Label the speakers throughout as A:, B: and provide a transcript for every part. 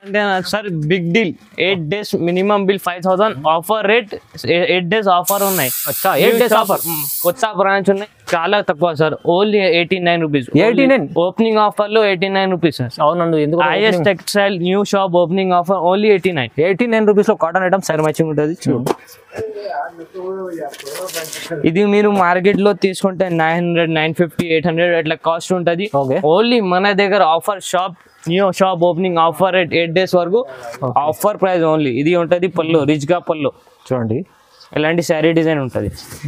A: అంటే sir big deal eight days minimum bill five thousand offer rate eight days offer ఉన్నాయి
B: అచ్చా eight days offer
A: మ్, కొత్త branch ఉన్నాయి చాలా తక్కువ sir only eighty nine rupees
B: 89?
A: Opening offer లో eighty nine rupees sir
B: అవునండి ఎందుకు
A: IS textile new shop opening offer only eighty nine
B: eighty nine rupees లో కాటన్ ఐటమ్స్
A: సార్ మ్యాచింగ్ ఉంటుంది చూడు ఇది మీరు మార్కెట్ లో తీసుకుంటే nine hundred nine fifty eight hundred అట్లా కాస్ట్ ఉంటుంది
B: Okay.
A: ఓన్లీ మన దగ్గర offer shop new shop opening offer rate eight days వరకు ఆఫర్ ప్రైస్ ఓన్లీ ఇది ఉంటుంది పళ్ళు రిచ్ గా పళ్ళు
B: చూడండి
A: ఇలాంటి శారీ డిజైన్ ఉంటుంది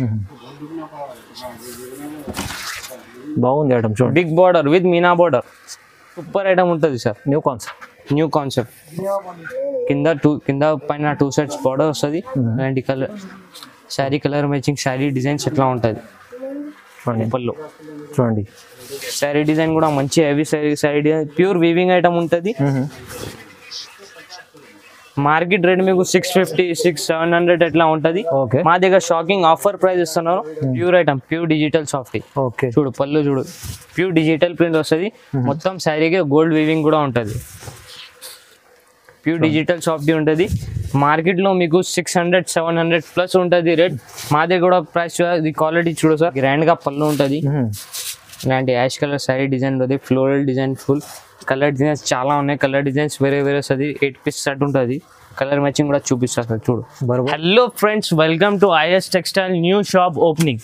B: బాగుంది ఐటమ్ చూడండి
A: బిగ్ బార్డర్ విత్ మీనా బార్డర్ సూపర్ ఐటమ్ ఉంటుంది sir
B: new concept
A: new concept కింద టూ కింద పైన టూ సెట్స్ బార్డర్ వస్తుంది ఇలాంటి colour sari colour matching sari designs ఎట్లా ఉంటుంది
B: చూడండి
A: పళ్ళు
B: చూడండి
A: శారీ డిజైన్ కూడా మంచి heavy sari sari design pure weaving item ఉంటుంది మార్కెట్ రేట్ మీకు six fifty six seven hundred ఎట్లా ఉంటుంది
B: ఓకే
A: మా దగ్గర షాకింగ్ ఆఫర్ ప్రైస్ ఇస్తున్నారు pure item pure digital soft
B: okay
A: చూడు పళ్ళు చూడు ప్యూర్ డిజిటల్ ప్రింట్ వస్తుంది మొత్తం శారీకి గోల్డ్ వీవింగ్ కూడా ఉంటుంది ప్యూర్ డిజిటల్ సాఫ్ట్ ఉంటుంది మార్కెట్లో మీకు six hundred seven hundred plus ఉంటుంది రేట్ మా దగ్గర కూడా ప్రైస్ ఇది క్వాలిటీ చూడు సార్ గ్రాండ్గా పళ్ళు ఉంటుంది ఇలాంటి యాష్ కలర్ శారీ డిజైన్ ఉంటుంది floral design full colour designs చాలా ఉన్నాయి కలర్ డిజైన్స్ వేరే వేరే వస్తుంది ఎయిట్ పీస్ సెట్ ఉంటుంది కలర్ మ్యాచింగ్ కూడా చూపిస్తారు సార్ చూడు
B: బరోబర్
A: hello friends welcome to IS textile new shop opening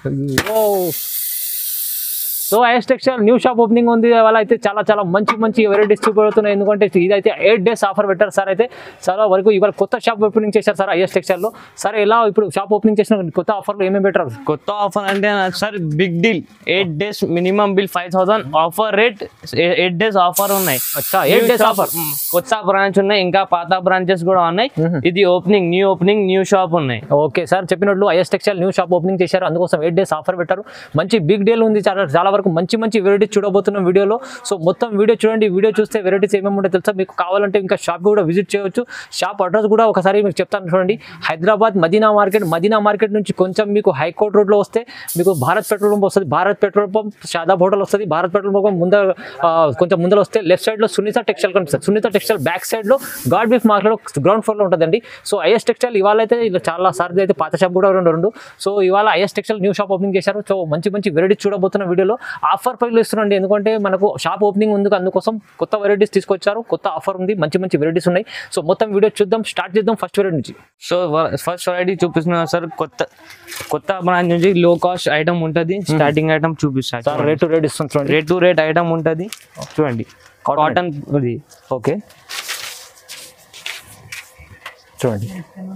B: so IS textile new shop opening ఉంది వాళ్ళ అయితే చాలా చాలా మంచి మంచి వెరైటీస్ చూపెడుతున్నాయి ఎందుకంటే ఇదైతే ఎయిట్ డేస్ ఆఫర్ పెట్టారు సార్ అయితే చాలా వరకు ఇవాళ కొత్త షాప్ ఓపెనింగ్ చేశారు సార్ ఐఎస్ టెక్స్టైల్లో సార్ ఎలా ఇప్పుడు షాప్ ఓపెనింగ్ చేసిన కొత్త ఆఫర్లు ఏమేమి పెట్టారు
A: కొత్త ఆఫర్ అంటే sir big deal eight days minimum bill five thousand offer rate eight days offer ఉన్నాయి
B: అచ్చా ఎయిట్ డేస్ ఆఫర్
A: మ్, కొత్త బ్రాంచ్ ఉన్నాయి ఇంకా పాత బ్రాంచెస్ కూడా ఉన్నాయి ఇది opening new opening new shop ఉన్నాయి
B: ఓకే సార్ చెప్పినట్లు IS textile new shop opening చేశారు అందుకోసం ఎయిట్ డేస్ ఆఫర్ పెట్టారు మంచి బిగ్ డీల్ ఉంది చాలా చాలా వరకు మంచి మంచి వెరైటీస్ చూడబోతున్నాం వీడియోలో సో మొత్తం వీడియో చూడండి వీడియో చూస్తే వెరైటీస్ ఏమేమి ఉంటాయో తెలుసా మీకు కావాలంటే ఇంకా షాప్ కూడా విజిట్ చేయవచ్చు షాప్ అడ్రస్ కూడా ఒకసారి మీకు చెప్తాను చూడండి హైదరాబాద్ మదీనా మార్కెట్ మదీనా మార్కెట్ నుంచి కొంచెం మీకు హైకోర్ట్ రోడ్లో వస్తే మీకు భారత్ పెట్రోల్ పంప్ వస్తుంది Bharat petrol pump Shadab hotel వస్తుంది భారత్ పెట్రోల్ పంప్ ముందర ఆ, కొంచెం ముందర వస్తే లెఫ్ట్ సైడ్లో సునీత టెక్స్టైల్ కనిపిస్తుంది సునీత టెక్స్టైల్ బ్యాక్ సైడ్లో గాడ్ బీఫ్ మార్కెట్ గ్రౌండ్ ఫ్లోర్లో ఉంటుందండి సో ఐఎస్ టెక్స్టైల్ ఇవాళ అయితే ఇలా చాలా సార్లు అయితే పాత షాప్ కూడా రెండు రెండు సో ఇవాళ IS textile new shop opening చేశారు సో మంచి మంచి వెరైటీస్ చూడబోతున్న వీడియోలో ఆఫర్ ప్రైస్లో ఇస్తున్నాండి ఎందుకంటే మనకు షాప్ ఓపెనింగ్ ఉంది అందుకోసం కొత్త వెరైటీస్ తీసుకొచ్చారు కొత్త ఆఫర్ ఉంది మంచి మంచి వెరైటీస్ ఉన్నాయి సో మొత్తం వీడియో చూద్దాం స్టార్ట్ చేద్దాం ఫస్ట్ వెరైటీ నుంచి
A: సో ఫస్ట్ వెరైటీ చూపిస్తున్నా సార్ కొత్త కొత్త బ్రాంచ్ నుంచి లో కాస్ట్ ఐటమ్ ఉంటుంది స్టార్టింగ్ ఐటమ్ చూపిస్తారు
B: సార్ రేట్ టు రేట్ ఇస్తుంది చూడండి
A: రేట్ టు రేట్ ఐటమ్ ఉంటుంది చూడండి
B: Cotton.
A: కాటన్ ఇది
B: ఓకే చూడండి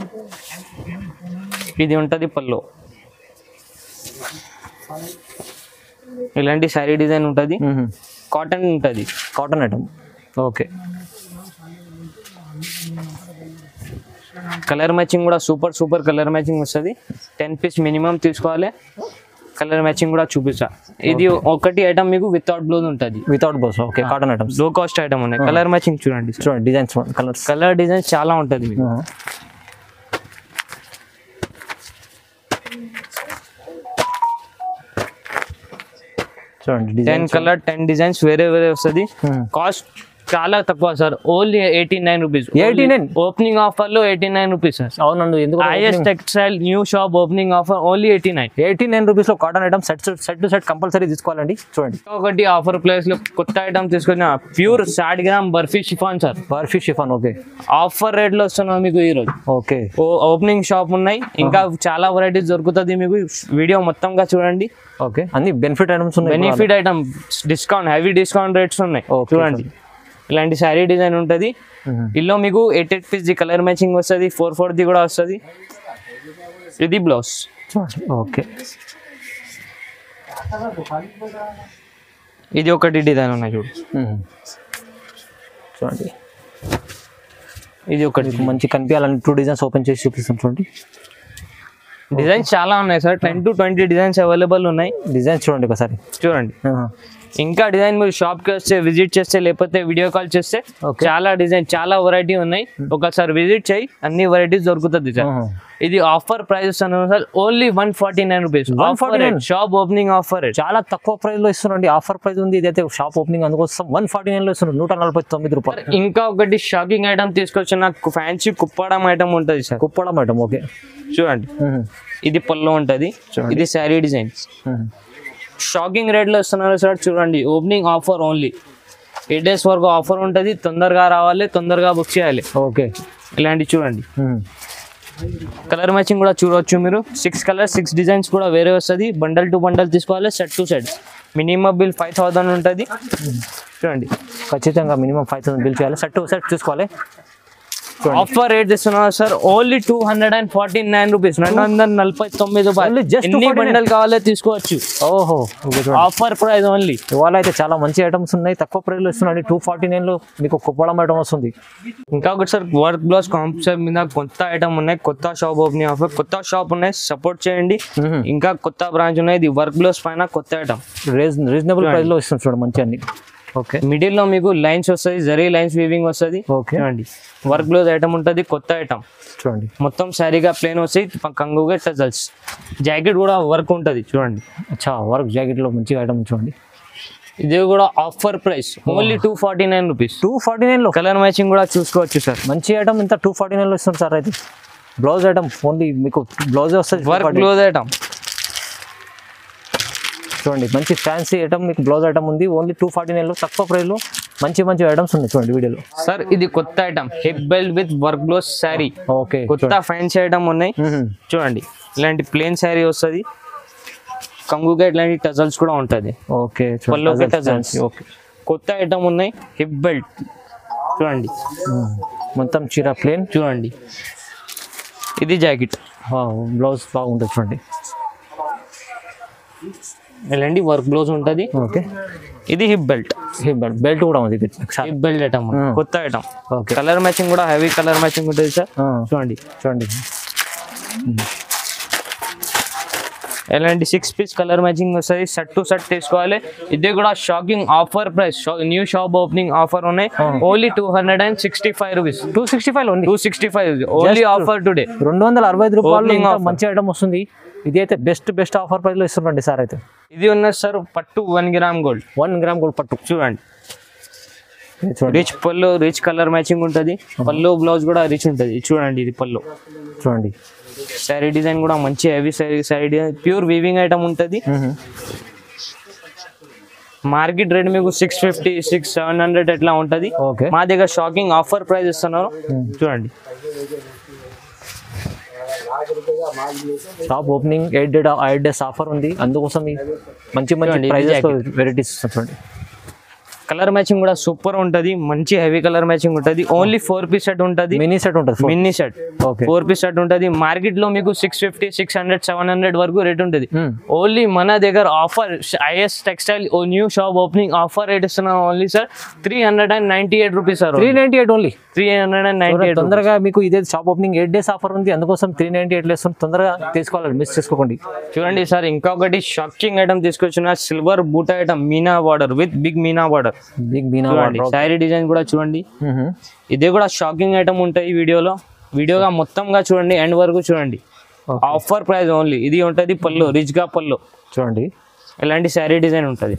A: ఇది ఉంటుంది పళ్ళు ఇలాంటి శారీ డిజైన్ ఉంటుంది కాటన్ ఉంటుంది
B: cotton item okay
A: colour matching కూడా సూపర్ సూపర్ కలర్ మ్యాచింగ్ వస్తుంది టెన్ పీస్ మినిమం తీసుకోవాలి కలర్ మ్యాచింగ్ కూడా చూపిస్తా ఇది ఒకటి ఐటమ్ మీకు వితౌట్ బ్లౌజ్ ఉంటుంది
B: వితౌట్ బస్ okay cotton items
A: low cost item ఉన్నాయి కలర్ మ్యాచింగ్ చూడండి
B: చూడండి డిజైన్స్ కలర్స్
A: కలర్ డిజైన్ చాలా ఉంటుంది మీకు
B: చూడండి
A: ten
B: design
A: colour ten designs వేరే వేరే వస్తుంది కాస్ట్ చాలా తక్కువ sir only eighty nine rupees
B: 89?
A: Opening offer లో ఎయిటీ నైన్ రూపీస్ సార్
B: అవునండి ఎందుకు
A: IS textile new shop opening offer only eighty nine
B: eighty nine rupees లో cotton item set set to set compulsory తీసుకోవాలండి చూడండి
A: ఒకటి offer place లో కొత్త item తీసుకున్న ప్యూర్ సాడ్ గ్రామ్ బర్ఫీ షిఫాన్ సార్
B: బర్ఫీ షిఫాన్ ఓకే
A: ఆఫర్ రేట్ లో వస్తున్నాం మీకు ఈ రోజు
B: ఓకే
A: ఓపెనింగ్ షాప్ ఉన్నాయి ఇంకా చాలా వెరైటీస్ దొరుకుతుంది మీకు వీడియో మొత్తంగా చూడండి
B: ఓకే అన్ని బెనిఫిట్ ఐటమ్స్ ఉన్నాయి
A: benefit item discount heavy discount rates ఉన్నాయి
B: Okay,
A: చూడండి ఇలాంటి శారీ డిజైన్ ఉంటుంది ఇల్లో మీకు ఎయిట్ ఎయిట్ పీస్ ది కలర్ మ్యాచింగ్ వస్తుంది ఫోర్ ఫోర్ ది కూడా వస్తుంది ఇది బ్లౌజ్
B: ఓకే
A: ఇది ఒకటి డిజైన్ ఉన్నాయి చూడు
B: చూడండి
A: ఇది ఒకటి
B: మీకు మంచి కనిపించాలని టూ డిజైన్స్ ఓపెన్ చేసి చూపిస్తాం చూడండి
A: డిజైన్స్ చాలా ఉన్నాయి sir ten to twenty designs available ఉన్నాయి
B: డిజైన్స్ చూడండి ఒకసారి
A: చూడండి ఇంకా డిజైన్ మీరు షాప్ కి వస్తే విజిట్ చేస్తే లేకపోతే వీడియో కాల్ చేస్తే
B: Okay.
A: చాలా డిజైన్ చాలా వెరైటీ ఉన్నాయి ఒకసారి విజిట్ చేయి అన్ని వెరైటీస్ దొరుకుతుంది సార్ ఇది offer price sir only one forty nine rupees
B: 149.
A: Shop opening offer
B: చాలా తక్కువ ప్రైస్ లో ఇస్తున్నాండి ఆఫర్ ప్రైస్ ఉంది ఇదైతే షాప్ ఓపెనింగ్ అందుకోసం వన్ ఫార్టీ నైన్ లో ఇస్తున్నారు నూట నలభై తొమ్మిది రూపాయలు
A: ఇంకా ఒకటి షాకింగ్ ఐటమ్ తీసుకొచ్చిన ఫ్యాన్సీ కుప్పడం ఐటమ్ ఉంటుంది సార్
B: కుప్పడ మేడం ఓకే
A: చూడండి ఇది పళ్ళు ఉంటుంది ఇది శారీ డిజైన్ షాకింగ్ రేట్లో ఇస్తున్నారు సార్ చూడండి opening offer only eight days వరకు ఆఫర్ ఉంటుంది తొందరగా రావాలి తొందరగా బుక్ చేయాలి
B: ఓకే
A: ఇలాంటి చూడండి కలర్ మ్యాచింగ్ కూడా చూడవచ్చు మీరు సిక్స్ కలర్ సిక్స్ డిజైన్స్ కూడా వేరే వస్తుంది బండల్ టు బండల్ తీసుకోవాలి set to set minimum bill five thousand ఉంటుంది చూడండి
B: ఖచ్చితంగా మినిమం ఫైవ్ థౌసండ్ బిల్ చేయాలి సెట్ సెట్ చూసుకోవాలి
A: ఆఫర్ రేట్ ఇస్తున్నారు sir only two hundred and forty nine rupees రెండు వందల నలభై తొమ్మిది
B: Only
A: రూపాయలు
B: just
A: ఎన్ని
B: 249.
A: బండల్ కావాలో తీసుకోవచ్చు
B: ఓహో ఓకే చూడండి
A: ఆఫర్ ప్రైస్ ఓన్లీ
B: ఇవాళ అయితే చాలా మంచి ఐటమ్స్ ఉన్నాయి తక్కువ ప్రైస్ లో ఇస్తున్నాండి టూ ఫార్టీ నైన్ లో మీకు కుప్పడం ఐటమ్ వస్తుంది
A: ఇంకా ఒకటి సార్ వర్క్ బ్లౌజ్ కాన్సెప్ట్ మీద కొత్త ఐటమ్ ఉన్నాయి కొత్త షాప్ ఓపెనింగ్ ఆఫర్ కొత్త షాప్ ఉన్నాయి సపోర్ట్ చేయండి ఇంకా కొత్త బ్రాంచ్ ఉన్నాయి ఇది వర్క్ బ్లౌజ్ పైన కొత్త ఐటమ్
B: రీజనబుల్ ప్రైస్ లో ఇస్తుంది చూడండి మంచి అన్ని ఓకే
A: మిడిల్ లో మీకు లైన్స్ వస్తుంది జరీ లైన్స్ వీవింగ్ వస్తుంది
B: ఓకే
A: చూడండి వర్క్ బ్లౌజ్ ఐటమ్ ఉంటుంది కొత్త ఐటమ్
B: చూడండి
A: మొత్తం శారీగా ప్లేన్ వస్తాయి ప- కంగుగా టజల్స్ జాకెట్ కూడా వర్క్ ఉంటుంది చూడండి
B: అచ్చా వర్క్ జాకెట్ లో మంచి ఐటమ్ చూడండి
A: ఇది కూడా offer price only two forty nine rupees
B: two forty nine లో
A: కలర్ మ్యాచింగ్ కూడా చూసుకోవచ్చు సార్
B: మంచి ఐటమ్ ఇంత టూ ఫార్టీ నైన్ లో ఇస్తుంది సార్ అయితే బ్లౌజ్ ఐటమ్ ఓన్లీ మీకు బ్లౌజ్ వస్తుంది
A: వర్క్
B: 240.
A: బ్లౌజ్ ఐటమ్
B: చూడండి మంచి ఫ్యాన్సీ ఐటమ్ మీకు బ్లౌజ్ ఐటమ్ ఉంది ఓన్లీ టూ ఫార్టీ నైన్ లో తక్కువ ప్రైస్ లో మంచి మంచి ఐటమ్స్ ఉన్నాయి చూడండి వీడియోలో
A: సార్ ఇది కొత్త item hip belt with work blouse sari
B: okay
A: కొత్త ఫ్యాన్సీ ఐటమ్ ఉన్నాయి చూడండి ఇలాంటి ప్లేన్ శారీ వస్తుంది కంగుగా ఇట్లాంటి టజల్స్ కూడా ఉంటుంది
B: ఓకే
A: పల్లోకి టజల్స్
B: ఓకే
A: కొత్త ఐటమ్ ఉన్నాయి హిప్ బెల్ట్ చూడండి
B: మొత్తం చీర ప్లేన్
A: చూడండి ఇది జాకెట్
B: బ్లౌజ్ బాగుంటుంది చూడండి
A: ఇలాంటి వర్క్ బ్లౌజ్ ఉంటుంది
B: ఓకే
A: ఇది హిప్ బెల్ట్
B: బెల్ట్ కూడా ఉంది ఇది.
A: Hip belt item
B: Hmm.
A: కొత్త ఐటమ్
B: ఓకే
A: కలర్ మ్యాచింగ్ కూడా హెవీ కలర్ మ్యాచింగ్ ఉంటుంది సార్
B: ఆ,
A: చూడండి
B: చూడండి
A: ఇలాంటి సిక్స్ పీస్ కలర్ మ్యాచింగ్ వస్తుంది సెట్ టు సెట్ తీసుకోవాలి ఇది కూడా shocking offer price new shop opening offer ఉన్నాయి only two hundred and sixty five rupees
B: two sixty five ఉంది
A: two sixty five only offer today
B: రెండు వందల అరవై ఐదు రూపాయలు
A: Opening
B: ఇంత
A: offer.
B: మంచి ఐటమ్ వస్తుంది ఇది అయితే బెస్ట్ బెస్ట్ ఆఫర్ ప్రైస్ లో ఇస్తున్నాండి సార్ అయితే
A: ఇది ఉన్నది సార్ పట్టు one gram gold
B: one gram gold పట్టు
A: చూడండి
B: ఇది చూడండి
A: రిచ్ పళ్ళు రిచ్ కలర్ మ్యాచింగ్ ఉంటుంది పళ్ళు బ్లౌజ్ కూడా రిచ్ ఉంటుంది చూడండి ఇది పళ్ళు
B: చూడండి
A: శారీ డిజైన్ కూడా మంచి heavy sari sari design pure weaving item ఉంటుంది మార్కెట్ రేట్ మీకు six fifty six seven hundred ఎట్లా ఉంటుంది
B: ఓకే
A: మా దగ్గర షాకింగ్ ఆఫర్ ప్రైస్ ఇస్తున్నారు చూడండి
B: shop opening eight date eight days offer ఉంది అందుకోసం ఈ మంచి మంచి
A: చూడండి, ఇది
B: ప్రైజెస్
A: jacket.
B: వెరైటీస్ చూడండి
A: కలర్ మ్యాచింగ్ కూడా సూపర్ ఉంటుంది మంచి హెవీ కలర్ మ్యాచింగ్ ఉంటుంది ఓన్లీ ఫోర్ పీస్ సెట్ ఉంటుంది
B: మినీ సెట్ ఉంటుంది
A: mini set
B: okay
A: four piece set ఉంటుంది మార్కెట్ లో మీకు six fifty six hundred seven hundred వరకు రేట్ ఉంటుంది ఓన్లీ మన దగ్గర ఆఫర్ ఐఎస్ టెక్స్టైల్ ఓ new shop opening offer rate ఇస్తున్నాం only sir three hundred and ninety eight rupees sir
B: three ninety eight only
A: three hundred and ninety eight
B: తొందరగా మీకు ఇదే shop opening eight days offer ఉంది అందుకోసం three ninety eight వేస్తుంది తొందరగా తీసుకోవాలి miss చేసుకోకండి
A: చూడండి సార్ ఇంకొకటి షాకింగ్ ఐటమ్ తీసుకొచ్చిన సిల్వర్ బూటా ఐటమ్ మీనా బార్డర్ విత్ బిగ్ మీనా బార్డర్
B: బిగ్ మీనా
A: చూడండి శారీ డిజైన్ కూడా చూడండి ఇది కూడా షాకింగ్ ఐటమ్ ఉంటాయి ఈ వీడియోలో వీడియోగా మొత్తంగా చూడండి ఎండ్ వరకు చూడండి ఆఫర్ ప్రైస్ ఓన్లీ ఇది ఉంటుంది పళ్ళు రిచ్ గా పళ్ళు
B: చూడండి
A: ఇలాంటి శారీ డిజైన్ ఉంటుంది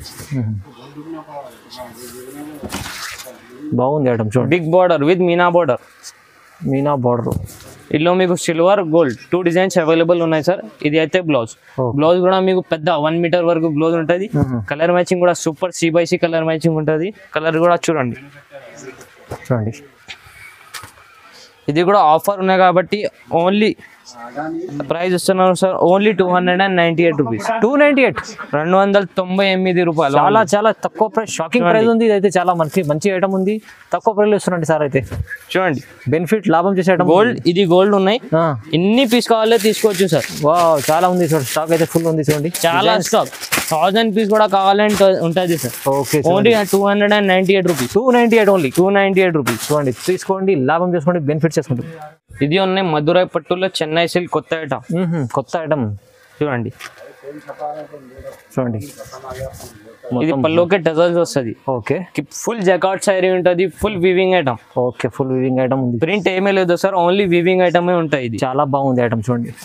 B: బాగుంది ఐటమ్ చూడండి
A: బిగ్ బార్డర్ విత్ మీనా బార్డర్
B: మీనా బార్డర్
A: ఇందులో మీకు silver gold two designs available ఉన్నాయి సార్ ఇది అయితే బ్లౌజ్
B: Okay.
A: బ్లౌజ్ కూడా మీకు పెద్ద వన్ మీటర్ వరకు బ్లౌజ్ ఉంటుంది కలర్ మ్యాచింగ్ కూడా super C by C colour matching ఉంటుంది కలర్ కూడా చూడండి
B: చూడండి
A: ఇది కూడా ఆఫర్ ఉన్నాయి కాబట్టి ఓన్లీ ప్రైస్ ఇస్తున్నారు sir only two hundred and ninety eight rupees
B: two ninety eight
A: రెండు వందల తొంభై ఎనిమిది రూపాయలు
B: చాలా చాలా తక్కువ ప్రైస్ షాకింగ్ ప్రైస్ ఉంది ఇది అయితే చాలా మంచి మంచి ఐటమ్ ఉంది తక్కువ ప్రైస్ ఇస్తున్నాండి సార్ అయితే
A: చూడండి
B: బెనిఫిట్ లాభం చేసే ఐటమ్
A: గోల్డ్ ఇది గోల్డ్ ఉన్నాయి ఎన్ని పీస్ కావాలో తీసుకోవచ్చు సార్
B: వా చాలా ఉంది చూడండి స్టాక్ అయితే ఫుల్ ఉంది చూడండి
A: చాలా స్టాక్ థౌజండ్ పీస్ కూడా కావాలంటే ఉంటుంది sir
B: okay
A: only two hundred and ninety eight rupees
B: two ninety eight only
A: two ninety eight rupees
B: చూడండి తీసుకోండి లాభం చేసుకోండి బెనిఫిట్ చేసుకోండి
A: ఇది ఉన్నాయి మధురై పట్టులో చెన్నై సిల్క్ కొత్త ఐటమ్
B: మ్మ్. కొత్త ఐటమ్
A: చూడండి
B: చూడండి
A: ఇది పల్లోకే టజల్స్ వస్తుంది
B: ఓకే
A: ఫుల్ జకాట్ శారీ ఉంటుంది full weaving item
B: okay full weaving item ఉంది
A: ప్రింట్ ఏమీ లేదు సార్ ఓన్లీ వివింగ్ ఐటమే ఉంటాయి ఇది
B: చాలా బాగుంది ఐటమ్ చూడండి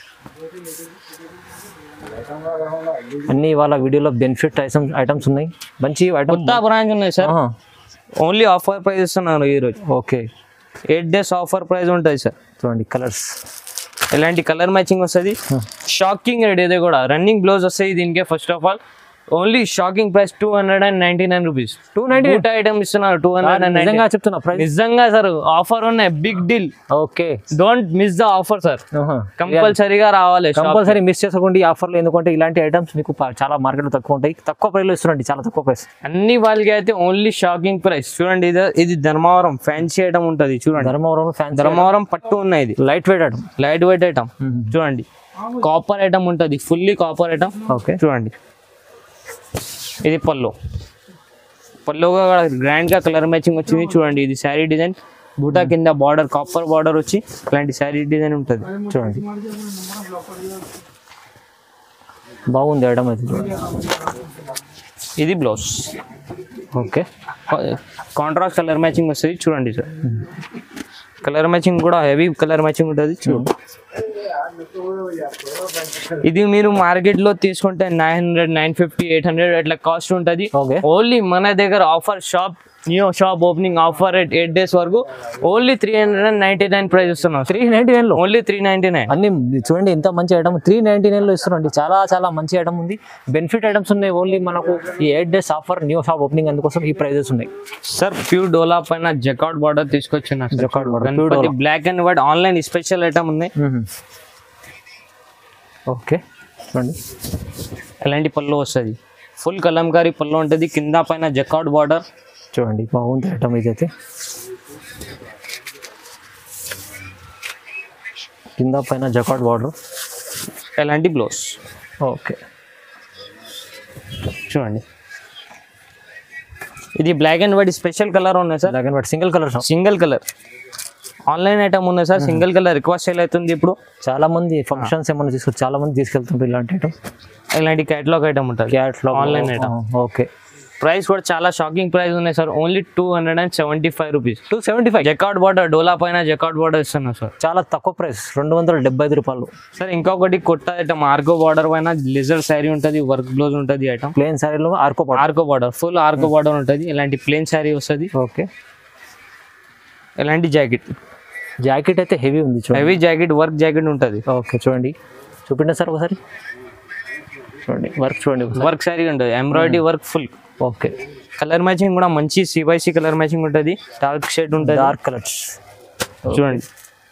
B: అన్ని ఇవాళ వీడియోలో బెనిఫిట్ ఐటమ్ ఐటమ్స్ ఉన్నాయి మంచి ఐటమ్
A: కొత్త బ్రాంచ్ ఉన్నాయి సార్ ఓన్లీ ఆఫర్ ప్రైస్ ఇస్తున్నారు ఈరోజు
B: okay
A: eight days offer price ఉంటుంది సార్
B: చూడండి కలర్స్
A: ఇలాంటి కలర్ మ్యాచింగ్ వస్తుంది షాకింగ్ రేట్ ఇది కూడా రన్నింగ్ బ్లౌజ్ వస్తాయి దీనికి first of all only shocking price two hundred and ninety nine rupees
B: two ninety
A: బూట్ ఐటమ్ ఇస్తున్నారు టూ హండ్రెడ్ అండ్
B: నిజంగా చెప్తున్నా ప్రైస్
A: నిజంగా సార్ ఆఫర్ ఉన్నాయి big deal
B: okay
A: don't miss the offer sir కంపల్సరీగా రావాలి shop కి.
B: కంపల్సరీ మిస్ చేసుకోండి ఈ ఆఫర్లో ఎందుకంటే ఇలాంటి ఐటమ్స్ మీకు ప- చాలా మార్కెట్లో తక్కువ ఉంటాయి తక్కువ ప్రైస్లో ఇస్తున్నాండి చాలా తక్కువ ప్రైస్
A: అన్ని వాళ్ళకి అయితే ఓన్లీ షాకింగ్ ప్రైస్ చూడండి ఇది ఇది ధర్మవరం ఫ్యాన్సీ ఐటమ్ ఉంటుంది చూడండి
B: ధర్మవరం ఫ్యాన్స్
A: ధర్మవరం పట్టు ఉన్నాయి ఇది
B: light weight item
A: light weight item చూడండి కాపర్ ఐటమ్ ఉంటుంది ఫుల్లీ కాపర్ ఐటమ్
B: ఓకే
A: చూడండి ఇది పల్లో పల్లోగా గ్రాండ్ గా కలర్ మ్యాచింగ్ వచ్చింది చూడండి ఇది శారీ డిజైన్ బూటా కింద బార్డర్ కాపర్ బార్డర్ వచ్చి ఇలాంటి శారీ డిజైన్ ఉంటుంది
B: చూడండి బాగుంది ఐటమ్ అయితే చూడండి
A: ఇది blouse
B: okay
A: contrast colour matching వస్తుంది చూడండి సార్ కలర్ మ్యాచింగ్ కూడా హెవీ కలర్ మ్యాచింగ్ ఉంటుంది చూడండి ఇది మీరు మార్కెట్ లో తీసుకుంటే nine hundred nine fifty eight hundred అట్లా కాస్ట్ ఉంటుంది
B: ఓకే
A: ఓన్లీ మన దగ్గర offer shop new shop opening offer at eight days వరకు only three hundred and ninety nine price ఇస్తున్నాం
B: త్రీ నైన్టీ నైన్లో
A: ఓన్లీ త్రీ నైన్టీ నైన్
B: అన్ని చూడండి ఎంత మంచి ఐటమ్ త్రీ నైన్టీ నైన్లో ఇస్తున్నాండి చాలా చాలా మంచి ఐటమ్ ఉంది బెనిఫిట్ ఐటమ్స్ ఉన్నాయి ఓన్లీ మనకు ఈ eight days offer new shop opening అందుకోసం ఈ ప్రైజెస్ ఉన్నాయి
A: సార్ ప్యూర్ డోలా పైన జకాట్ బార్డర్ తీసుకొచ్చిన
B: Jacquard border, pure
A: Ganapati black and white online special item ఉంది
B: ఓకే చూడండి
A: ఎలాంటి పళ్ళు వస్తుంది ఫుల్ కలంకారీ పళ్ళు ఉంటుంది కింద పైన జకాట్ బార్డర్
B: చూడండి బాగుంది ఐటమ్ ఇదైతే కింద పైన జకాట్ బార్డర్
A: ఎలాంటి బ్లౌజ్
B: ఓకే
A: చూడండి ఇది black and white special colour ఉన్నాయి sir
B: black and white single colour
A: single colour online item ఉన్నాయి sir single colour request sale అవుతుంది ఇప్పుడు
B: చాలా మంది ఫంక్షన్స్ ఏమైనా తీసుకొచ్చి చాలా మంది తీసుకెళ్తుంటారు ఇలాంటి ఐటమ్
A: ఇలాంటి క్యాటలాగ్ ఐటమ్ ఉంటుంది
B: క్యాట్లో
A: Online item.
B: ఓకే
A: ప్రైస్ కూడా చాలా షాకింగ్ ప్రైస్ ఉన్నాయి sir only two hundred and seventy five rupees
B: two seventy five
A: jacquard border డోలా పైన జకాట్ బార్డర్ ఇస్తున్నా సార్
B: చాలా తక్కువ ప్రైస్ రెండు వందల డెబ్బై ఐదు రూపాయలు
A: సార్ ఇంకొకటి కొత్త ఐటమ్ ఆర్కో బార్డర్ పైన లిజర్ శారీ ఉంటుంది వర్క్ బ్లౌజ్ ఉంటుంది ఐటమ్
B: ప్లేన్ శారీలో ఆర్కో పాటు
A: ఆర్కో బార్డర్ ఫుల్ ఆర్కో బార్డర్ ఉంటుంది ఇలాంటి ప్లేన్ శారీ వస్తుంది
B: ఓకే
A: ఇలాంటి జాకెట్
B: జాకెట్ అయితే హెవీ ఉంది చూడండి
A: హెవీ జాకెట్ వర్క్ జాకెట్ ఉంటుంది
B: ఓకే చూడండి చూపిండి సార్ ఒకసారి చూడండి వర్క్ చూడండి ఒకసారి.
A: వర్క్ శారీ ఉంటుంది embroidery work full
B: okay
A: colour matching కూడా మంచి సివైసి కలర్ మ్యాచింగ్ ఉంటుంది డార్క్ షేడ్ ఉంటుంది
B: డార్క్ కలర్స్
A: చూడండి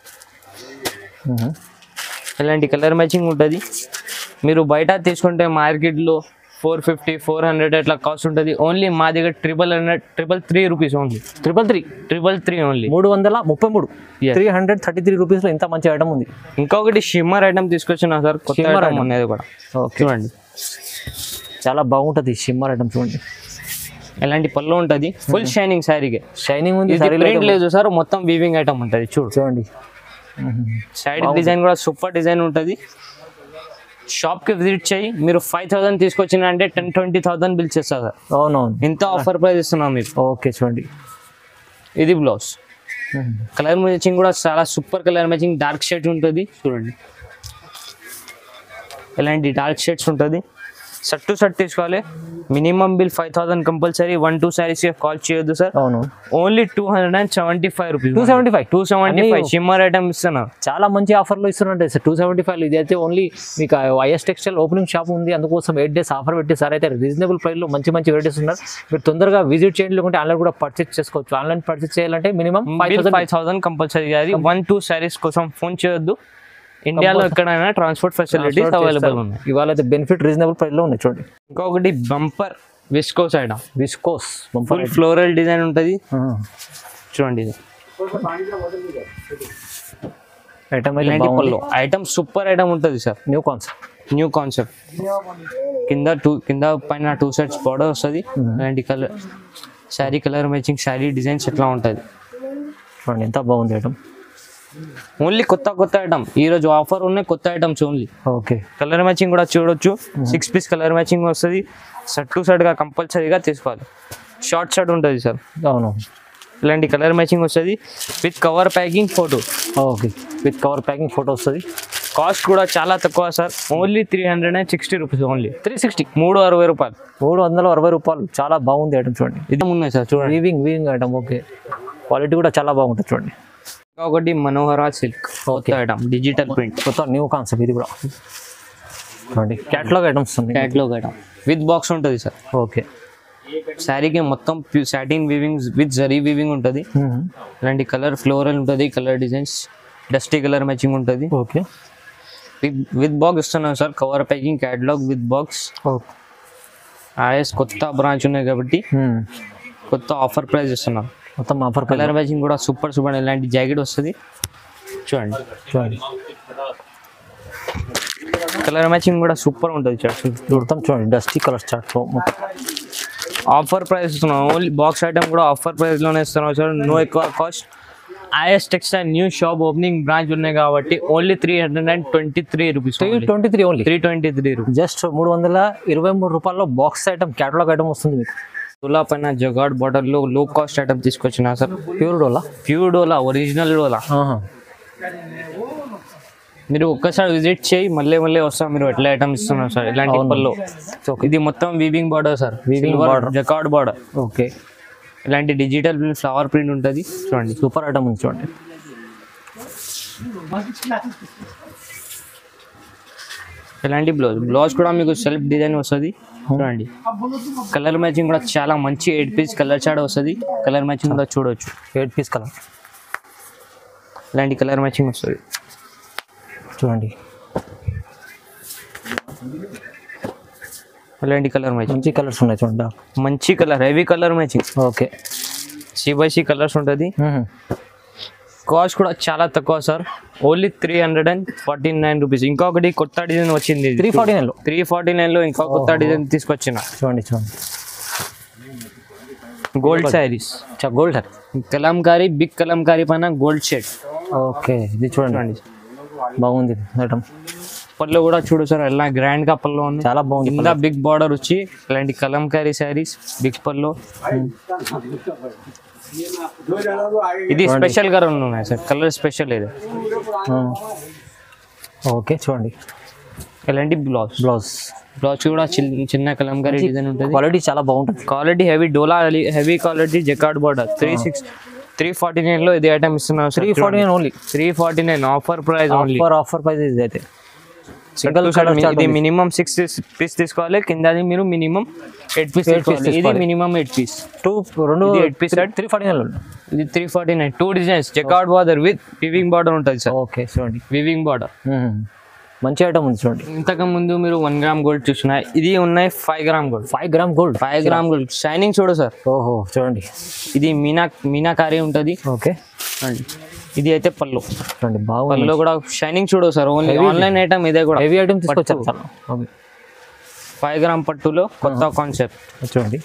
A: ఇలాంటి కలర్ మ్యాచింగ్ ఉంటుంది మీరు బయట తీసుకుంటే మార్కెట్లో ఫోర్ ఫిఫ్టీ ఫోర్ హండ్రెడ్ అట్లా కాస్ట్ ఉంటుంది ఓన్లీ మా దగ్గర triple hundred triple three rupees only
B: triple three
A: triple three only
B: మూడు వందల ముప్పై మూడు
A: Yes.
B: Three hundred thirty three రూపీస్లో ఇంత మంచి ఐటమ్ ఉంది
A: ఇంకొకటి షిమ్మర్ ఐటమ్ తీసుకొచ్చిన సార్ కొత్త
B: Shimmer
A: ఐటమ్
B: item.
A: ఉన్నది కూడా
B: ఓకే
A: చూడండి
B: చాలా బాగుంటుంది షిమ్మర్ ఐటమ్ చూడండి
A: ఇలాంటి పళ్ళు ఉంటుంది ఫుల్ షైనింగ్ శారీకి
B: షైనింగ్ ఉంది
A: ఇది
B: saree లో
A: ప్రింట్ లేదు సార్ మొత్తం వీవింగ్ ఐటమ్ ఉంటుంది చూడు
B: చూడండి
A: సైడ్ డిజైన్ కూడా సూపర్ డిజైన్ ఉంటుంది షాప్కి విజిట్ చేయి మీరు ఫైవ్ థౌసండ్ తీసుకొచ్చిన అంటే టెన్ ట్వంటీ థౌసండ్ బిల్ చేస్తారు సార్
B: అవునవును
A: ఇంత ఆఫర్ ప్రైస్ ఇస్తున్నాం మీకు
B: ఓకే చూడండి
A: ఇది బ్లౌజ్ కలర్ మ్యాచింగ్ కూడా చాలా super colour matching dark shade ఉంటుంది చూడండి ఇలాంటి డార్క్ షేడ్స్ ఉంటుంది షర్ట్ టు షర్ట్ తీసుకోవాలి minimum bill five thousand compulsory one two saris call చేయొద్దు సార్
B: అవును
A: only two hundred and seventy five rupees
B: two seventy five
A: two seventy five
B: అన్ని-
A: shimmer item ఇస్తున్నారు
B: చాలా మంచి ఆఫర్లో ఇస్తున్నట్టు సార్ టూ సెవెంటీ ఫైవ్ ఇది అయితే ఓన్లీ మీకు ఐఎస్ టెక్స్టైల్ ఓపెనింగ్ షాప్ ఉంది అందుకోసం ఎయిట్ డేస్ ఆఫర్ పెట్టి సార్ అయితే రీజనబుల్ ప్రైస్లో మంచి మంచి వెరైటీస్ ఉన్నారు మీరు తొందరగా విజిట్ చేయండి లేకుంటే ఆన్లైన్ కూడా పర్చేస్ చేసుకోవచ్చు ఆన్లైన్ పర్చేస్ చేయాలంటే minimum five
A: bill
B: thousand
A: five thousand compulsory అది వన్ టూ సారీస్ కోసం ఫోన్ చేయొద్దు ఇండియాలో ఎక్కడైనా ట్రాన్స్పోర్ట్ ఫెసిలిటీస్ అవైలబుల్ ఉన్నాయి
B: ఇవాళ అయితే బెనిఫిట్ రీజనబుల్ ప్రైస్లో ఉన్నాయి చూడండి
A: ఇంకొకటి bumper viscose item
B: viscose
A: full floral design ఉంటుంది చూడండి ఇది
B: ఐటమ్ అయితే
A: ఇలాంటి పళ్ళు ఐటమ్ సూపర్ ఐటమ్ ఉంటుంది sir
B: new concept
A: new concept కింద టూ కింద పైన టూ సెట్స్ బార్డర్ వస్తుంది ఇలాంటి colour sari colour matching sari designs ఎట్లా ఉంటుంది
B: చూడండి ఎంత బాగుంది ఐటమ్
A: ఓన్లీ కొత్త కొత్త ఐటమ్ ఈ రోజు ఆఫర్ ఉన్నాయి కొత్త items only
B: okay
A: colour matching కూడా చూడొచ్చు సిక్స్ పీస్ కలర్ మ్యాచింగ్ వస్తుంది షర్ట్ టు షర్ట్గా కంపల్సరీగా తీసుకోవాలి షార్ట్ షర్ట్ ఉంటుంది సార్
B: అవును
A: ఇలాంటి కలర్ మ్యాచింగ్ వస్తుంది with cover packing photo
B: okay with cover packing photo వస్తుంది
A: కాస్ట్ కూడా చాలా తక్కువ sir only three hundred and sixty rupees only
B: three sixty
A: మూడు అరవై రూపాయలు
B: మూడు వందల అరవై రూపాయలు చాలా బాగుంది ఐటమ్ చూడండి
A: ఇది ఉన్నాయి సార్ చూడండి
B: weaving weaving item okay quality కూడా చాలా బాగుంటుంది చూడండి
A: ఇంకా ఒకటి మనోహర సిల్క్ కొత్త ఐటమ్ డిజిటల్ ప్రింట్
B: కొత్త న్యూ కాన్సెప్ట్ ఇది కూడా చూడండి క్యాట్లాగ్ ఐటమ్స్ ఉంది
A: క్యాట్లాగ్ ఐటమ్ విత్ బాక్స్ ఉంటుంది సార్
B: ఓకే
A: శారీకి మొత్తం satin weaving with zari weaving ఉంటుంది ఇలాంటి కలర్ ఫ్లోరల్ ఉంటుంది colour designs dusty colour matching ఉంటుంది
B: ఓకే
A: విత్ విత్ బాక్స్ ఇస్తున్నాం sir cover packing catalogue with box
B: okay
A: IS కొత్త బ్రాంచ్ ఉన్నాయి కాబట్టి కొత్త ఆఫర్ ప్రైస్ ఇస్తున్నాం
B: మొత్తం ఆఫర్
A: కలర్ మ్యాచింగ్ కూడా సూపర్ సూపర్ ఇలాంటి జాకెట్ వస్తుంది చూడండి
B: చూడండి
A: కలర్ మ్యాచింగ్ కూడా సూపర్ ఉంటుంది చూడండి
B: మొత్తం చూడండి డస్టీ కలర్ చార్ట్ మొత్తం
A: ఆఫర్ ప్రైస్ ఇస్తున్నాం ఓన్లీ బాక్స్ ఐటమ్ కూడా ఆఫర్ ప్రైస్లోనే ఇస్తున్నాం సార్ నో ఎక్కువ cost IS textile new shop opening branch ఉన్నాయి కాబట్టి only three hundred and twenty three rupees
B: three twenty three only
A: three twenty three rupees
B: just మూడు వందల ఇరవై మూడు రూపాయల్లో బాక్స్ ఐటమ్ క్యాటలాగ్ ఐటమ్ వస్తుంది మీకు
A: డోలా పైన జగాడ్ బార్డర్లో లో కాస్ట్ ఐటమ్ తీసుకొచ్చిన సార్
B: ప్యూర్ డోలా
A: ప్యూర్ డోలా ఒరిజినల్ డోలా మీరు ఒక్కసారి విజిట్ చేయి మళ్ళీ మళ్ళీ వస్తాం మీరు ఎట్లా ఐటమ్ ఇస్తున్నారు సార్ ఇలాంటి పళ్ళు ఇది మొత్తం weaving border sir
B: Weaving border.
A: Jacquard border
B: okay
A: ఇలాంటి డిజిటల్ ఫ్లవర్ ప్రింట్ ఉంటుంది చూడండి
B: సూపర్ ఐటమ్ ఉంది చూడండి
A: ఇలాంటి బ్లౌజ్ బ్లౌజ్ కూడా మీకు సెల్ఫ్ డిజైన్ వస్తుంది చూడండి కలర్ మ్యాచింగ్ కూడా చాలా మంచి ఎయిట్ పీస్ కలర్ చాట్ వస్తుంది కలర్ మ్యాచింగ్ కూడా చూడవచ్చు
B: ఎయిట్ పీస్ కలర్
A: ఇలాంటి కలర్ మ్యాచింగ్ వస్తుంది
B: చూడండి
A: ఇలాంటి కలర్ మ్యాచింగ్
B: మంచి కలర్స్ ఉన్నాయి చూడండి
A: మంచి colour heavy colour matching
B: okay
A: C by C colours ఉంటుంది కాస్ట్ కూడా చాలా తక్కువ sir only three hundred and forty nine rupees ఇంకొకటి కొత్త డిజైన్ వచ్చింది
B: త్రీ ఫార్టీ నైన్లో
A: త్రీ ఫార్టీ నైన్లో ఇంకో కొత్త డిజైన్ తీసుకొచ్చిన
B: చూడండి చూడండి
A: gold saris
B: gold sir
A: Kalamkari big Kalamkari పైన గోల్డ్ షేడ్
B: ఓకే ఇది చూడండి
A: చూడండి
B: బాగుంది ఐటమ్
A: పళ్ళు కూడా చూడు సార్ ఎలా గ్రాండ్ గా పళ్ళు ఉంది
B: చాలా బాగుంది
A: కింద బిగ్ బార్డర్ వచ్చి ఇలాంటి కలంకారీ శారీస్ బిగ్ పళ్ళు ఇది స్పెషల్ గా రెండు ఉన్నాయి సార్ కలర్ స్పెషల్ ఇది
B: ఓకే చూడండి
A: ఇలాంటి బ్లౌజ్
B: బ్లౌజ్
A: బ్లౌజ్ కూడా చిన్న చిన్న కలంకారీ డిజైన్ ఉంటుంది
B: క్వాలిటీ చాలా బాగుంటుంది
A: క్వాలిటీ హెవీ డోలా heavy quality jacquard border three six three forty nine లో ఇది ఐటమ్ ఇస్తున్నారు
B: three forty nine only
A: three forty nine offer price only
B: offer offer price ఇది అయితే సింగిల్
A: సింగిల్
B: కలర్
A: ఇది మినిమం సిక్స్ పీస్ తీసుకోవాలి కిందది మీరు minimum eight piece
B: Eight piece
A: తీసుకోవాలి ఇది
B: తీసుకోవాలి.
A: మినిమం ఎయిట్ పీస్
B: టూ రెండు
A: ఇది eight piece set.
B: Three forty nine
A: ఇది three forty nine two designs jacquard border with weaving border ఉంటుంది సార్
B: ఓకే చూడండి
A: వివింగ్ బార్డర్
B: మ్మ్. మంచి ఐటమ్ ఉంది చూడండి
A: ఇంతకు ముందు మీరు వన్ గ్రామ్ గోల్డ్ చూసిన ఇది ఉన్నాయి five gram gold
B: five gram gold
A: five gram gold shining చూడు సార్
B: ఓహో చూడండి
A: ఇది మీనా మీనాకారి ఉంటుంది
B: ఓకే
A: చూడండి. ఇది అయితే పళ్ళు
B: చూడండి బాగుంది
A: పళ్ళు కూడా షైనింగ్ చూడు సార్ ఓన్లీ ఆన్లైన్ ఐటమ్ ఇదే కూడా
B: హెవీ ఐటమ్ తీసుకొచ్చారు చాలా ఓకే
A: ఫైవ్ గ్రామ్ పట్టులో కొత్త కాన్సెప్ట్
B: చూడండి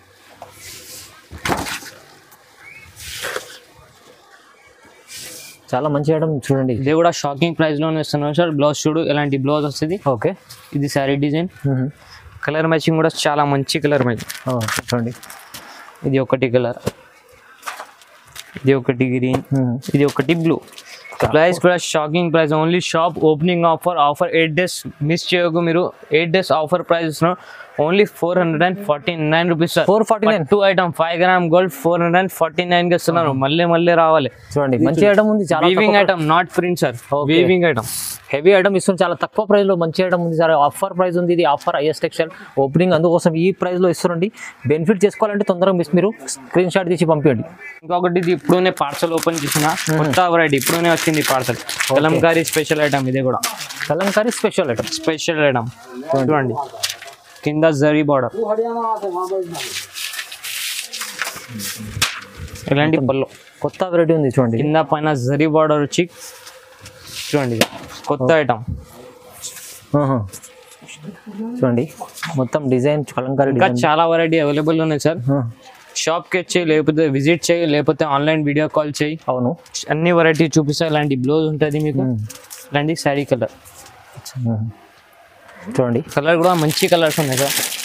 B: చాలా మంచి ఐటమ్ చూడండి
A: ఇది కూడా షాకింగ్ ప్రైస్ లోనే ఇస్తున్నాం సార్ బ్లౌజ్ చూడు ఇలాంటి బ్లౌజ్ వస్తుంది
B: ఓకే
A: ఇది శారీ డిజైన్
B: మ్మ్.
A: కలర్ మ్యాచింగ్ కూడా చాలా మంచి కలర్ మ్యాచింగ్
B: ఓ, చూడండి
A: ఇది ఒకటి కలర్ ఇది ఒకటి గ్రీన్
B: మ్మ్.
A: ఇది ఒకటి బ్లూ ప్రైస్ కూడా shocking price only shop opening offer offer eight days miss చేయకు మీరు eight days offer price only four hundred and forty nine rupees sir
B: 449.
A: Two item five gram gold four hundred and forty nine కి ఇస్తున్నారు మళ్ళీ మళ్ళీ రావాలి
B: చూడండి మంచి item ఉంది చాలా
A: weaving item not print sir
B: Okay.
A: Weaving item
B: heavy item ఇస్తుంది చాలా తక్కువ ప్రైస్ లో మంచి ఐటమ్ ఉంది సార్ ఆఫర్ ప్రైస్ ఉంది ఇది ఆఫర్ ఐఎస్ టెక్స్టైల్ ఓపెనింగ్ అందుకోసం ఈ ప్రైస్ లో ఇస్తున్నాండి బెనిఫిట్ చేసుకోవాలంటే తొందరగా మిస్ మీరు స్క్రీన్ షాట్ తీసి పంపించండి
A: ఇంకొకటి ఇది ఇప్పుడునే పార్సల్ ఓపెన్ చేసిన కొత్త వెరైటీ ఇప్పుడునే వచ్చింది పార్సల్ కలంకారీ స్పెషల్ ఐటమ్ ఇది కూడా
B: Kalamkari special item
A: special item చూడండి కింద జరీ బార్డర్ ఇలాంటి పళ్ళు
B: కొత్త వెరైటీ ఉంది చూడండి
A: కింద పైన జరీ బార్డర్ వచ్చి చూడండి ఇది. కొత్త ఐటమ్
B: ఆహా. చూడండి మొత్తం డిజైన్ కలంకారీ
A: ఇంకా
B: డిజైన్
A: చాలా వెరైటీ అవైలబుల్ ఉన్నాయి సార్ షాప్కి వచ్చి లేకపోతే విజిట్ చేయి లేకపోతే ఆన్లైన్ వీడియో కాల్ చేయి
B: అవును
A: అన్ని వెరైటీ చూపిస్తా ఇలాంటి బ్లౌజ్ ఉంటుంది మీకు ఇలాంటి శారీ కలర్
B: మ్మ్. చూడండి
A: కలర్ కూడా మంచి కలర్స్ ఉన్నాయి సార్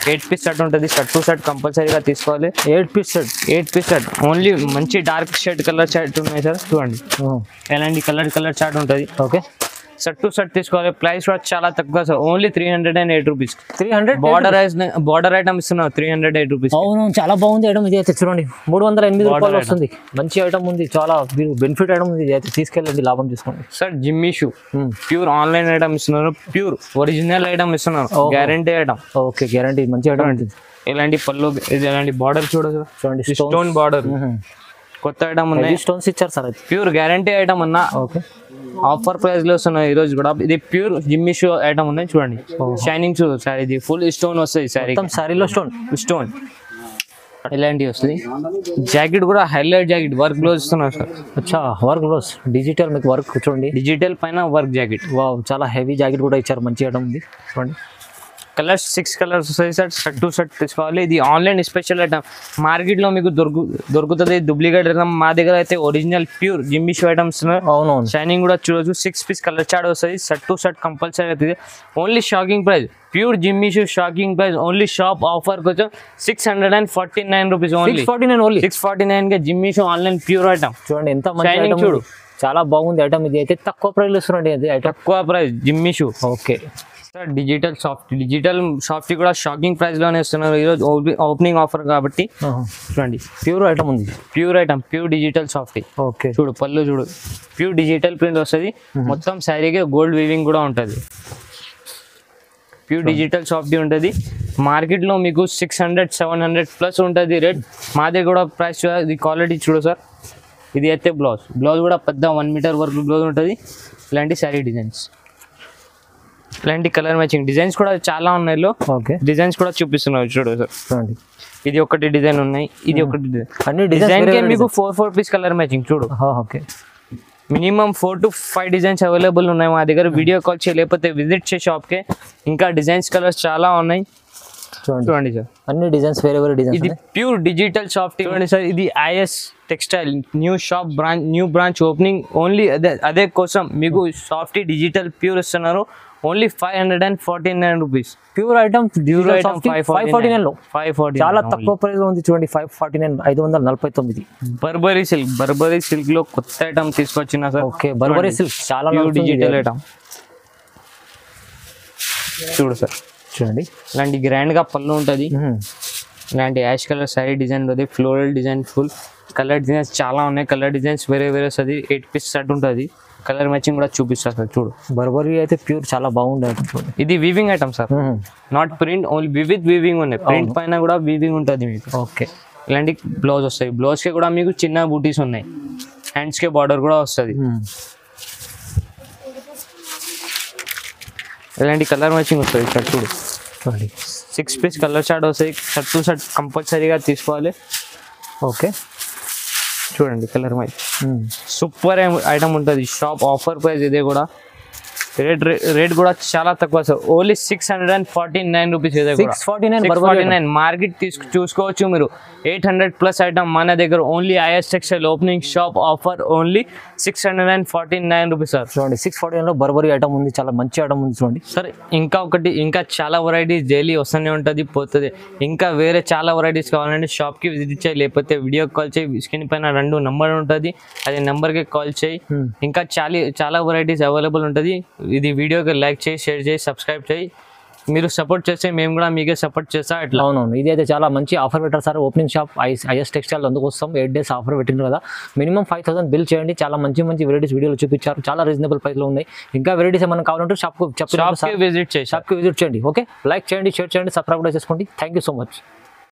A: ఎయిట్ పీస్ షర్ట్ ఉంటుంది షర్ట్ టు షర్ట్ కంపల్సరీగా తీసుకోవాలి
B: eight piece set
A: eight piece shirt only మంచి డార్క్ షర్ట్ కలర్ షర్ట్ ఉన్నాయి సార్ చూడండి ఎలాంటి కలర్ కలర్ షర్ట్ ఉంటుంది
B: ఓకే
A: షర్ట్ టు షర్ట్ తీసుకోవాలి ప్రైస్ కూడా చాలా తక్కువ sir only three hundred and eight rupees
B: three hundred
A: border border item ఇస్తున్నావు త్రీ హండ్రెడ్ ఎయిట్ రూపీస్
B: అవును చాలా బాగుంది ఐటమ్ ఇది అయితే చూడండి మూడు వందల ఎనిమిది
A: Border
B: రూపాయలు
A: item.
B: వస్తుంది మంచి ఐటమ్ ఉంది చాలా బెనిఫిట్ ఐటమ్ ఉంది ఇది అయితే తీసుకెళ్ళండి లాభం తీసుకోండి
A: sir Jimmy Choo
B: Hmm.
A: Pure online item ఇస్తున్నారు ప్యూర్ ఒరిజినల్ ఐటమ్ ఇస్తున్నారు
B: ఓహో.
A: గ్యారంటీ ఐటమ్
B: ఓకే గ్యారంటీ మంచి ఐటమ్ ఉంటుంది
A: ఇలాంటి పళ్ళు ఇది ఎలాంటి బార్డర్ చూడదు
B: చూడండి
A: స్టోన్ బార్డర్ కొత్త ఐటమ్ ఉన్నాయి
B: స్టోన్స్ ఇచ్చారు సార్ అయితే
A: ప్యూర్ గ్యారంటీ ఐటమ్ అన్న
B: ఓకే
A: ఆఫర్ ప్రైస్ లో వస్తున్నాయి ఈ రోజు కూడా ఇది ప్యూర్ జిమ్మీ షూ ఐటమ్ ఉన్నాయి చూడండి షైనింగ్ షూ సార్ ఇది ఫుల్ స్టోన్ వస్తుంది సారీ
B: మొత్తం శారీలో స్టోన్
A: స్టోన్ ఇలాంటివి వస్తుంది జాకెట్ కూడా హైలైట్ జాకెట్ వర్క్ గ్లోజ్ ఇస్తున్నారు సార్
B: అచ్చా వర్క్ గ్లోస్ డిజిటల్ మీకు వర్క్ చూడండి
A: డిజిటల్ పైన వర్క్ జాకెట్
B: వావ్ చాలా హెవీ జాకెట్ కూడా ఇచ్చారు మంచి ఐటమ్ ఉంది చూడండి
A: కలర్స్ సిక్స్ కలర్స్ వస్తాయి సార్ షర్ట్ టు షర్ట్ తీసుకోవాలి ఇది ఆన్లైన్ స్పెషల్ ఐటమ్ మార్కెట్లో మీకు దొరుకు దొరుకుతుంది డూప్లికేట్ ఐటమ్ మా దగ్గర అయితే original pure Jimmy Choo items
B: అవునవును
A: షైనింగ్ కూడా చూడొచ్చు సిక్స్ పీస్ కలర్ చార్ట్ వస్తుంది షర్ట్ టు షర్ట్ కంపల్సరీ అవుతుంది only shocking price pure Jimmy Choo shocking price only shop offer కొంచెం six hundred and forty nine rupees only
B: six forty nine only
A: six forty nine గా Jimmy shoe online pure item
B: చూడండి ఎంత మంచి
A: Shining
B: item
A: చూడు.
B: చాలా బాగుంది item ఇది అయితే తక్కువ ప్రైస్ ఇస్తున్నాండి ఇది ఐటమ్
A: తక్కువ price Jimmy Choo
B: okay
A: sir digital soft digital soft కూడా షాకింగ్ ప్రైస్ లోనే ఇస్తున్నారు ఈరోజు ఓపెనింగ్ ఆఫర్ కాబట్టి చూడండి
B: ప్యూర్ ఐటమ్ ఉంది
A: pure item pure digital soft
B: okay
A: చూడు పళ్ళు చూడు ప్యూర్ డిజిటల్ ప్రింట్ వస్తుంది మొత్తం శారీకి గోల్డ్ వీవింగ్ కూడా ఉంటుంది ప్యూర్ డిజిటల్ సాఫ్ట్ ఉంటుంది మార్కెట్లో మీకు six hundred seven hundred plus ఉంటుంది రేట్ మా దగ్గర కూడా ప్రైస్ ఇది క్వాలిటీ చూడు సార్ ఇది అయితే బ్లౌజ్ బ్లౌజ్ కూడా పెద్ద వన్ మీటర్ వరకు బ్లౌజ్ ఉంటుంది ఇలాంటి శారీ డిజైన్స్ ఇలాంటి కలర్ మ్యాచింగ్ డిజైన్స్ కూడా చాలా ఉన్నాయి లో
B: ఓకే
A: డిజైన్స్ కూడా చూపిస్తున్నారు చూడు సార్
B: చూడండి
A: ఇది ఒకటి డిజైన్ ఉన్నాయి ఇది ఒకటి డిజైన్
B: అన్ని
A: డిజైన్ కి
B: డిజైన్
A: మీకు four four piece colour matching చూడు
B: okay
A: minimum four to five designs available ఉన్నాయి మా దగ్గర వీడియో కాల్ చేయ లేకపోతే విజిట్ చే షాప్కి ఇంకా డిజైన్స్ కలర్స్ చాలా ఉన్నాయి
B: చూడండి
A: చూడండి సార్
B: అన్ని డిజైన్స్ వేరే వేరే
A: ఇది
B: డిజైన్స్
A: ప్యూర్ డిజిటల్ షాప్ చూడండి సార్ ఇది IS textile new shop branch new branch opening only అదే అదే కోసం మీకు సాఫ్టీ డిజిటల్ ప్యూర్ ఇస్తున్నారు only five hundred and forty nine rupees
B: pure item
A: pure item
B: five forty nine లో
A: five forty
B: చాలా తక్కువ ప్రైస్ లో ఉంది చూడండి ఫైవ్ ఫార్టీ నైన్ ఐదు వందల నలభై తొమ్మిది
A: బర్బరీ సిల్క్ బర్బరీ సిల్క్ లో కొత్త ఐటమ్ తీసుకొచ్చిన సార్
B: ఓకే బర్బరీ సిల్క్ చాలా
A: ప్యూర్
B: నడుస్తుంది
A: డిజిటల్
B: ఇది.
A: ఐటమ్ చూడు సార్
B: చూడండి
A: ఇలాంటి గ్రాండ్ గా పళ్ళు ఉంటుంది
B: మ్మ్.
A: ఇలాంటి యాష్ కలర్ సారీ డిజైన్ ఉంటుంది floral design full colour designs చాలా ఉన్నాయి కలర్ డిజైన్స్ వేరే వేరే వస్తుంది ఎయిట్ పీస్ సెట్ ఉంటుంది కలర్ మ్యాచింగ్ కూడా చూపిస్తారు సార్ చూడు
B: బర్బరీ అయితే ప్యూర్ చాలా బాగుంది ఐటమ్ చూడండి
A: ఇది వీవింగ్ ఐటమ్ సార్
B: మ్మ్.
A: నాట్ ప్రింట్ ఓన్లీ వివిత్ వీవింగ్ ఉన్నాయి ప్రింట్ పైన కూడా వీవింగ్ ఉంటుంది మీకు
B: ఓకే
A: ఇలాంటి బ్లౌజ్ వస్తాయి బ్లౌజ్ కి కూడా మీకు చిన్న బూటీస్ ఉన్నాయి హ్యాండ్స్ కి బార్డర్ కూడా వస్తుంది
B: మ్మ్.
A: ఇలాంటి కలర్ మ్యాచింగ్ వస్తుంది ఇక్కడ చూడు
B: చూడండి
A: సిక్స్ పీస్ కలర్ షార్ట్ వస్తాయి షర్ట్ టు షర్ట్ కంపల్సరీగా తీసుకోవాలి
B: ఓకే
A: చూడండి కలర్ మ్యాచ్
B: మ్మ్.
A: సూపర్ ఐటమ్ ఉంటుంది షాప్ ఆఫర్ ప్రైస్ ఇదే కూడా రేట్ రేట్ కూడా చాలా తక్కువ sir only six hundred and forty nine rupees ఇదే కూడా
B: 649
A: six
B: Burberry
A: forty
B: item.
A: Nine market తీసుకు చూసుకోవచ్చు మీరు ఎయిట్ హండ్రెడ్ ప్లస్ ఐటమ్ మన దగ్గర only IS textile opening shop offer only six hundred and forty nine rupees sir
B: చూడండి six forty nine లో Burberry item ఉంది చాలా మంచి ఐటమ్ ఉంది చూడండి
A: సార్ ఇంకా ఒకటి ఇంకా చాలా వెరైటీస్ డైలీ వస్తూనే ఉంటుంది పోతుంది ఇంకా వేరే చాలా వెరైటీస్ కావాలంటే షాప్కి విజిట్ చేయి లేకపోతే వీడియో కాల్ చేయి స్క్రీన్ పైన రెండు నంబర్ ఉంటుంది అది నెంబర్కి కాల్ చేయి
B: Hmm.
A: ఇంకా చాలా చాలా వెరైటీస్ అవైలబుల్ ఉంటుంది ఇది వీడియోకి లైక్ చేయి షేర్ చేయి సబ్స్క్రైబ్ చేయి మీరు సపోర్ట్ చేస్తే మేము కూడా మీకే సపోర్ట్ చేస్తా అట్లా
B: అవునవును ఇది అయితే చాలా మంచి ఆఫర్ పెట్టారు sir opening shop IS IS textile అందుకోసం ఎయిట్ డేస్ ఆఫర్ పెట్టిండ్రు కదా మినిమం ఫైవ్ థౌసండ్ బిల్ చేయండి చాలా మంచి మంచి వెరైటీస్ వీడియోలు చూపించారు చాలా రీజనబుల్ ప్రైస్లో ఉన్నాయి ఇంకా వెరైటీస్ ఏమైనా కావాలంటే షాప్కు చెప్పి
A: షాప్కి విజిట్ చేయి
B: షాప్కి విజిట్ చేయండి ఓకే లైక్ చేయండి షేర్ చేయండి సబ్స్క్రైబ్ కూడా చేసుకోండి థ్యాంక్ యూ సో మచ్